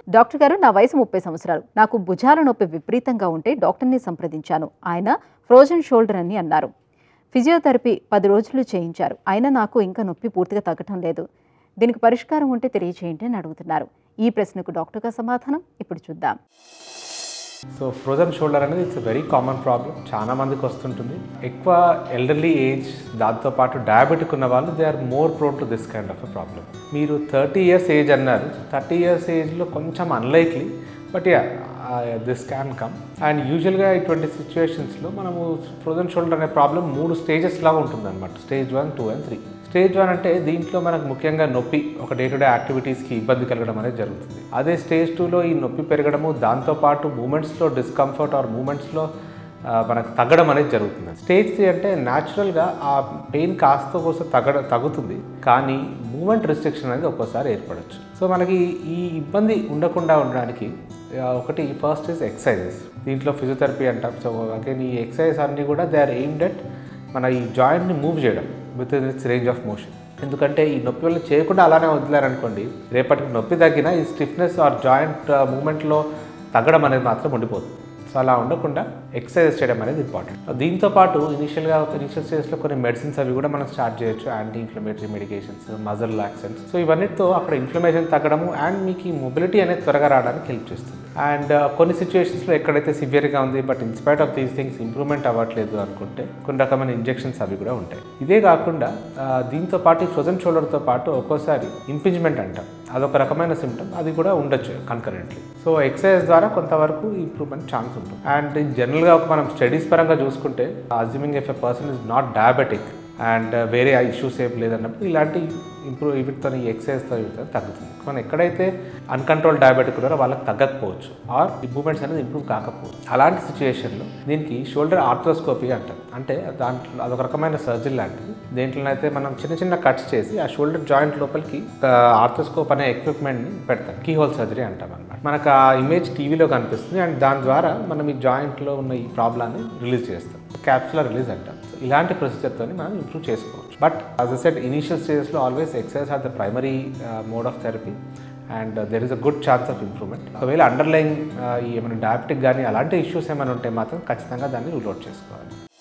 doctor గారు నా వయసు ముప్పై సంవత్సరాలు నాకు భుజాల నొప్పి విపరీతంగా ఉంటే డాక్టర్ని సంప్రదించాను ఆయన ఫ్రోజన్ షోల్డర్ అని అన్నారు ఫిజియోథెరపీ పది రోజులు చేయించారు అయినా నాకు ఇంకా నొప్పి పూర్తిగా తగ్గటం లేదు దీనికి పరిష్కారం ఉంటే తెలియచేయండి అని అడుగుతున్నారు ఈ ప్రశ్నకు డాక్టర్గా సమాధానం ఇప్పుడు చూద్దాం సో ఫ్రోజన్ షోల్డర్ అనేది ఇట్స్ వెరీ కామన్ ప్రాబ్లం చాలా మందికి వస్తుంటుంది ఎక్కువ ఎల్డర్లీ ఏజ్ దాంతోపాటు డయాబెటిక్ ఉన్న వాళ్ళు they are more prone to this kind of uh problem మీరు థర్టీ ఇయర్స్ ఏజ్ అన్నారు థర్టీ ఇయర్స్ ఏజ్లో కొంచెం unlikely but yeah this can come and యూజువల్గా ఇటువంటి సిచ్యువేషన్స్లో మనము ఫ్రోజన్ షోల్డర్ అనే ప్రాబ్లం మూడు స్టేజెస్ లాగా ఉంటుంది అనమాట stage one two and three stage one అంటే దీంట్లో మనకు ముఖ్యంగా నొప్పి ఒక డే టు డే యాక్టివిటీస్కి ఇబ్బంది కలగడం అనేది జరుగుతుంది అదే స్టేజ్ టూలో ఈ నొప్పి పెరగడము దాంతోపాటు మూమెంట్స్లో డిస్కంఫర్ట్ ఆర్ మూమెంట్స్లో మనకు తగ్గడం అనేది జరుగుతుంది స్టేజ్ త్రీ అంటే న్యాచురల్గా ఆ పెయిన్ కాస్త కోసం తగ్గడ తగ్గుతుంది కానీ మూమెంట్ రిస్ట్రిక్షన్ అనేది ఒక్కోసారి ఏర్పడవచ్చు సో మనకి ఈ ఇబ్బంది ఉండకుండా ఉండడానికి ఆ, ఒకటి ఫస్ట్ ఇస్ ఎక్సర్సైజెస్ దీంట్లో ఫిజియోథెరపీ అంటాం సో అగైన్ ఈ ఎక్సర్సైజ్ అన్నీ కూడా దే ఆర్ ఎయిమ్డ్ అట్ మన ఈ జాయింట్ని మూవ్ చేయడం with in its range of motion ఎందుకంటే ఈ నొప్పి వల్ల చేయకుండా అలానే వదిలారనుకోండి రేపటికి నొప్పి తగ్గినా ఈ స్టిఫ్నెస్ ఆర్ జాయింట్ మూమెంట్లో తగ్గడం అనేది మాత్రం ఉండిపోతుంది సో అలా ఉండకుండా ఎక్సర్సైజ్ చేయడం అనేది ఇంపార్టెంట్ దీంతో పాటు ఇనిషియల్గా ఇనిషియల్ స్టేజ్లో కొన్ని మెడిసిన్స్ అవి కూడా మనం స్టార్ట్ చేయొచ్చు anti inflammatory medications muscle relaxants so ఇవన్నిటితో అక్కడ ఇన్ఫ్లమేషన్ తగ్గడము అండ్ మీకు ఈ మొబిలిటీ అనేది త్వరగా రావడానికి హెల్ప్ చేస్తుంది అండ్ కొన్ని సిచ్యువేషన్స్లో ఎక్కడైతే సివియర్గా ఉంది but in spite of these things improvement అవ్వట్లేదు అనుకుంటే కొన్ని రకమైన ఇంజెక్షన్స్ అవి కూడా ఉంటాయి ఇదే కాకుండా ఆ, దీంతో పాటు ఈ ఫ్రోజన్ షోల్డర్తో పాటు ఒక్కోసారి ఇంపింజ్మెంట్ అంటాం అదొక రకమైన సిమ్టమ్ అది కూడా ఉండొచ్చు కన్కరెంట్లీ సో ఎక్సర్సైజ్ ద్వారా కొంతవరకు ఇంప్రూవ్మెంట్ ఛాన్స్ ఉంటుంది అండ్ జనరల్గా ఒక మనం స్టడీస్ పరంగా చూసుకుంటే assuming if a person is not diabetic and వేరే ఇష్యూస్ ఏం లేదన్నప్పుడు ఇలాంటి ఇంప్రూవ్ వీటితో ఈ ఎక్సర్సైజ్తో వీటితో తగ్గుతుంది మనం ఎక్కడైతే అన్కంట్రోల్ డయాబెటిక్ ఉన్నారో వాళ్ళకి తగ్గకపోవచ్చు ఆర్ ఈ మూమెంట్స్ అనేది ఇంప్రూవ్ కాకపోవచ్చు అలాంటి సిచ్యువేషన్లో దీనికి షోల్డర్ ఆర్థ్రోస్కోపీ అంటారు అంటే దాంట్లో అదొక రకమైన సర్జరీ లాంటిది దేంట్లో అయితే మనం చిన్న చిన్న కట్స్ చేసి ఆ షోల్డర్ జాయింట్ లోపలికి ఆర్థోస్కోప్ అనే ఎక్విప్మెంట్ని పెడతాం కీ హోల్ సర్జరీ అంటాం అనమాట మనకు ఆ ఇమేజ్ టీవీలో కనిపిస్తుంది అండ్ దాని ద్వారా మనం ఈ జాయింట్లో ఉన్న ఈ ప్రాబ్లాన్ని రిలీజ్ చేస్తాం క్యాప్సులర్ రిలీజ్ అంటాం So, ఇలాంటి ప్రొసీజర్తో మనం ఇంప్రూవ్ చేసుకోవచ్చు but as a set initial స్టేజెస్లో always exercise are the primary mode of therapy and there is a good chance of improvement ఒకవేళ అండర్లైన్ ఈ ఏమైనా డయాబెటిక్ కానీ అలాంటి ఇష్యూస్ ఏమైనా ఉంటే మాత్రం ఖచ్చితంగా దాన్ని రూల్ అవుట్ చేసుకోవాలి